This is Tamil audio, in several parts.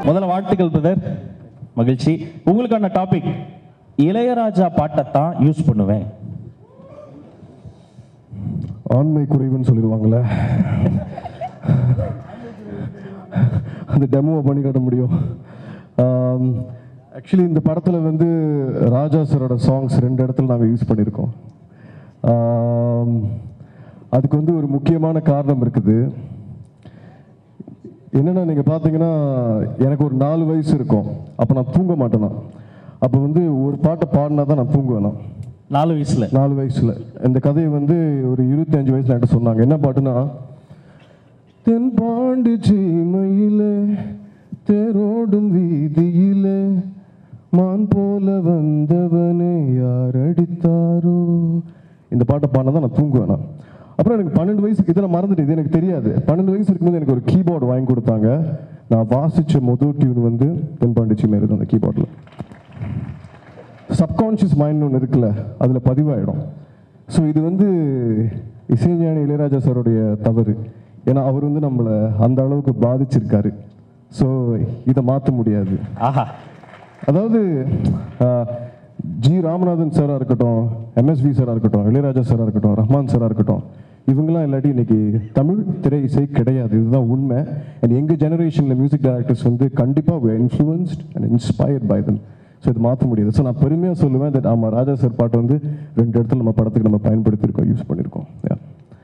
முதல்ல வாழ்த்துக்கள் பிரதர் மகிழ்ச்சி உங்களுக்கான டாபிக் இளையராஜா பாட்டைத்தான் யூஸ் பண்ணுவேன் ஆண்மை குறைவுன்னு சொல்லிடுவாங்கள்ல அந்த டெமோவை பண்ணி காட்ட முடியும் ஆக்சுவலி இந்த படத்தில் வந்து ராஜா சாரோட சாங்ஸ் ரெண்டு இடத்துல நாங்கள் யூஸ் பண்ணியிருக்கோம் ஆம், அதுக்கு வந்து ஒரு முக்கியமான காரணம் இருக்குது என்னென்னா நீங்கள் பார்த்தீங்கன்னா எனக்கு ஒரு நாலு வயசு இருக்கும் அப்போ நான் தூங்க மாட்டேனா அப்போ வந்து ஒரு பாட்டை பாடினா தான் நான் தூங்குவேன் நான் நாலு வயசுல நாலு வயசுல இந்த கதையை வந்து ஒரு இருபத்தஞ்சு வயசுல என்கிட்ட சொன்னாங்க என்ன பாட்டுனா தென்பாண்டு சீமையிலே தேரோடும் வீதியிலே மான் போல வந்தவனே யார் அடித்தாரோ இந்த பாட்டை பாடினா தான் நான் தூங்குவேன் நான். அப்புறம் எனக்கு பன்னெண்டு வயசுக்கு இதெல்லாம் மறந்துட்டு இது எனக்கு தெரியாது பன்னெண்டு வயசு இருக்கும்போது எனக்கு ஒரு கீபோர்டு வாங்கி கொடுத்தாங்க நான் வாசிச்ச முதல் டியூன் வந்து தென்பாண்டி சீமையில தான் அந்த கீபோர்டில் சப்கான்ஷியஸ் மைண்ட் ஒன்று இருக்குல்ல அதில் பதிவாயிடும் ஸோ இது வந்து இசைஞானி இளையராஜா சாருடைய தவறு ஏன்னா அவர் வந்து நம்மளை அந்த அளவுக்கு பாதிச்சிருக்காரு ஸோ இதை மாற்ற முடியாது ஆஹா அதாவது ஆஹ், ஜி ராமநாதன் சாராக இருக்கட்டும் எம்எஸ்வி சாராக இருக்கட்டும் இளையராஜா சாராக இருக்கட்டும் ரஹ்மான் சாராக இருக்கட்டும் இவங்கெல்லாம் இல்லாட்டி இன்னைக்கு தமிழ் திரை இசை கிடையாது இதுதான் உண்மை அண்ட் எங்கள் ஜெனரேஷனில் மியூசிக் டைரக்டர்ஸ் வந்து கண்டிப்பாக influenced and inspired by them so இது மாற்ற முடியாது ஸோ நான் பெருமையாக சொல்லுவேன் தட் ஆமாம் ராஜா சார் பாட்டு வந்து ரெண்டு இடத்துல நம்ம படத்துக்கு நம்ம பயன்படுத்தியிருக்கோம் யூஸ் பண்ணியிருக்கோம் Yeah.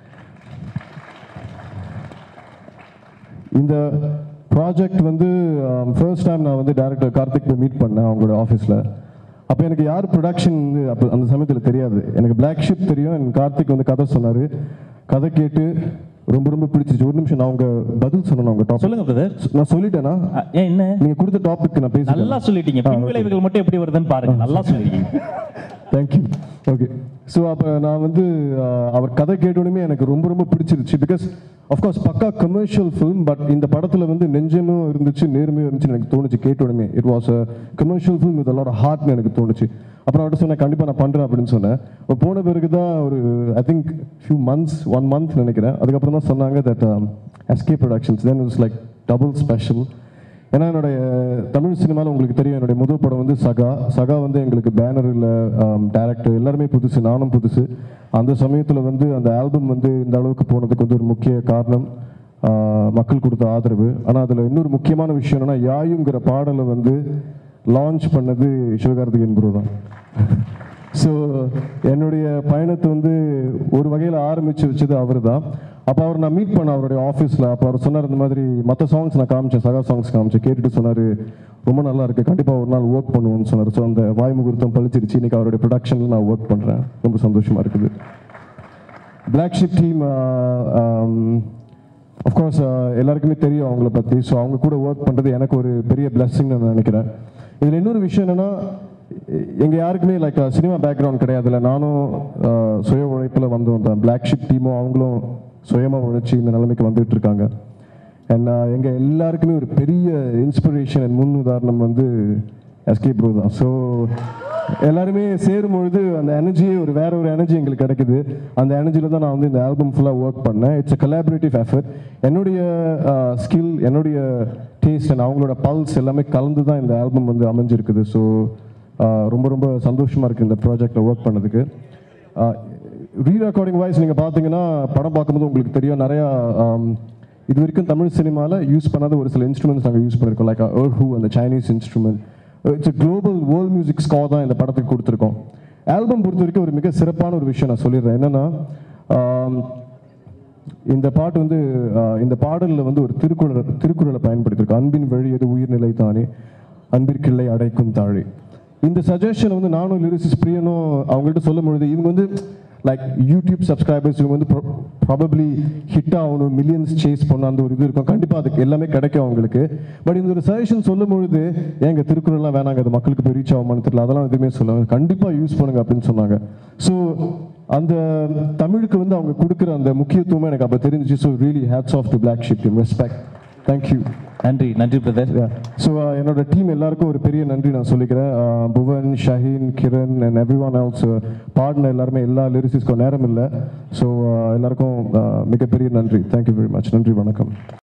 இந்த ப்ராஜெக்ட் வந்து ஃபர்ஸ்ட் டைம் நான் வந்து டேரக்டர் கார்த்திக் போய் மீட் பண்ணேன் அவங்களோட ஆஃபீஸில் அப்போ எனக்கு யார் ப்ரொடக்ஷன் வந்து அப்போ அந்த சமயத்தில் தெரியாது எனக்கு பிளாக் ஷிப் தெரியும் எனக்கு கார்த்திக் வந்து கதை சொன்னார் கதை கேட்டு ரொம்ப ரொம்ப பிடிச்சிருச்சு ஒரு நிமிஷம் நான் அவங்க பதில் சொன்னேன் அவங்க டாபிக் சொல்லுங்க பிரதர் நான் சொல்லிட்டேனா ஏன் என்ன நீங்கள் கொடுத்த டாபிக் நான் பேசிட்டேன் நல்லா சொல்லிட்டீங்க பின் விளைவுகள் மட்டும் எப்படி வருதுன்னு பாருங்க நல்லா சொல்லிட்டீங்க தேங்க்யூ ஓகே ஸோ அப்போ நான் வந்து ஆஹ், அவர் கதை கேட்டோடனே எனக்கு ரொம்ப ரொம்ப பிடிச்சிருச்சு பிகாஸ் அஃப்கோர்ஸ் பக்கா கமர்ஷியல் ஃபிலிம் பட் இந்த படத்தில் வந்து நெஞ்சமும் இருந்துச்சு நேர்மையும் இருந்துச்சுன்னு எனக்கு தோணுச்சு கேட்டோடனே it was a commercial film with a lot ஹார்ட்னு எனக்கு தோணுச்சு அப்புறம் அவர்கிட்ட சொன்னேன் கண்டிப்பாக நான் பண்ணுறேன் அப்படின்னு சொன்னேன் இப்போ போன பிறகு தான் ஒரு I think few months one month நினைக்கிறேன் அதுக்கப்புறம் தான் சொன்னாங்க that SK productions then it's like double special ஏன்னா என்னுடைய தமிழ் சினிமாவில் உங்களுக்கு தெரியும் என்னுடைய முதல் படம் வந்து சகா சகா வந்து எங்களுக்கு பேனரில் டேரக்டர் எல்லாருமே புதுசு நானும் புதுசு அந்த சமயத்தில் வந்து அந்த ஆல்பம் வந்து இந்த அளவுக்கு போனதுக்கு வந்து ஒரு முக்கிய காரணம் ஆஹ், மக்கள் கொடுத்த ஆதரவு ஆனால் அதில் இன்னொரு முக்கியமான விஷயம் என்னன்னா யாயுங்கிற பாடலை வந்து லான்ச் பண்ணது சிவகார்த்திகேயன் ப்ரோ தான் ஸோ என்னுடைய பயணத்தை வந்து ஒரு வகையில் ஆரம்பித்து வச்சது அவர் தான் அப்போ அவர் நான் மீட் பண்ண அவருடைய ஆஃபீஸில் அப்போ அவர் சொன்னார் இந்த மாதிரி மற்ற சாங்ஸ் நான் காமிச்சேன் சகா சாங்ஸ் காமிச்சேன் கேட்டுட்டு சொன்னார் ரொம்ப நல்லா இருக்கு கண்டிப்பாக ஒரு நாள் ஒர்க் பண்ணுவோம்னு சொன்னார் ஸோ அந்த வாய் முகூர்த்தம் பழிச்சிருச்சு இன்னைக்கு அவருடைய ப்ரொடக்ஷனில் நான் ஒர்க் பண்ணுறேன் ரொம்ப சந்தோஷமாக இருக்குது பிளாக் ஷிப் டீம் அஃப்கோர்ஸ் எல்லாருக்குமே தெரியும் அவங்கள பற்றி ஸோ அவங்க கூட ஒர்க் பண்ணுறது எனக்கு ஒரு பெரிய blessing நான் நினைக்கிறேன் இதில் இன்னொரு விஷயம் என்னென்னா எங்கள் யாருக்குமே லைக் சினிமா பேக்ரவுண்ட் கிடையாதுல்ல நானும் அஹ், சுய உழைப்பில் வந்தோம் தான் பிளாக் ஷிப் டீமும் அவங்களும் சுயமாக உழைச்சி இந்த நிலைமைக்கு வந்துட்டு இருக்காங்க அண்ட் எங்கள் எல்லாருக்குமே ஒரு பெரிய இன்ஸ்பிரேஷன் அண்ட் முன் உதாரணம் வந்து எஸ்கே ப்ரோ தான் ஸோ எல்லாருமே சேரும் பொழுது அந்த எனர்ஜியே ஒரு வேற ஒரு எனர்ஜி எங்களுக்கு கிடைக்குது அந்த எனர்ஜியில் தான் நான் வந்து இந்த ஆல்பம் ஃபுல்லாக ஒர்க் பண்ணேன் இட்ஸ் அ கலாபரேட்டிவ் எஃபர்ட் என்னுடைய ஸ்கில் என்னுடைய டேஸ்ட் அண்ட் அவங்களோட பல்ஸ் எல்லாமே கலந்து தான் இந்த ஆல்பம் வந்து அமைஞ்சிருக்குது ஸோ ரொம்ப ரொம்ப சந்தோஷமாக இருக்குது இந்த ப்ராஜெக்டில் ஒர்க் பண்ணதுக்கு ரீ ரெக்கார்டிங் வாய்ஸ் நீங்கள் பார்த்தீங்கன்னா படம் பார்க்கும்போது உங்களுக்கு தெரியும் நிறையா ஆம், இது வரைக்கும் தமிழ் சினிமாவில் யூஸ் பண்ணாத ஒரு சில இன்ஸ்ட்ருமெண்ட்ஸ் நாங்கள் யூஸ் பண்ணியிருக்கோம் லைக் ஹூ அந்த Chinese instrument it's global world music score தான் இந்த படத்துக்கு கொடுத்துருக்கோம் ஆல்பம் பொறுத்த வரைக்கும் ஒரு மிக சிறப்பான ஒரு விஷயம் நான் சொல்லிடுறேன் என்னன்னா ஆம், இந்த பாட்டு வந்து ஆஹ், இந்த பாடலில் வந்து ஒரு திருக்குறள் திருக்குறளை பயன்படுத்தியிருக்கோம் அன்பின் வழி எது உயிர்நிலை தானே அன்பிற்கில்லை அடைக்கும் தாழே இந்த சஜஷன் வந்து நானும் லிரிசிஸ் பிரியனும் அவங்கள்ட்ட சொல்லும் பொழுது இவங்க வந்து லைக் யூடியூப் சப்ஸ்கிரைபர்ஸ் இவங்க வந்து ப்ராபப்ளி ஹிட் ஆகணும் மில்லியன்ஸ் சேஸ் பண்ண அந்த ஒரு இது இருக்கும் கண்டிப்பாக அதுக்கு எல்லாமே கிடைக்கும் அவங்களுக்கு பட் இந்த ஒரு சஜஷன் சொல்லும் பொழுது ஏங்க திருக்குறள்லாம் வேணாங்க அது மக்களுக்கு போய் ரீச் ஆகுமான்னு தெரியல அதெல்லாம் எதுவுமே சொல்லுவாங்க கண்டிப்பாக யூஸ் பண்ணுங்க அப்படின்னு சொன்னாங்க ஸோ அந்த தமிழுக்கு வந்து அவங்க கொடுக்குற அந்த முக்கியத்துவம் எனக்கு அப்போ தெரிஞ்சிச்சு so really hats off to black sheep respect thank you நன்றி நன்றி பிரதர் ஸோ என்னோட டீம் எல்லாருக்கும் ஒரு பெரிய நன்றி நான் சொல்லிக்கிறேன் Uh, Bhuvan Shaheen Kiran and everyone else பாடின எல்லாருமே எல்லா லிரிசிஸ்க்கும் நேரம் இல்லை ஸோ எல்லாருக்கும் uh, மிகப்பெரிய நன்றி தேங்க்யூ வெரி மச் நன்றி வணக்கம்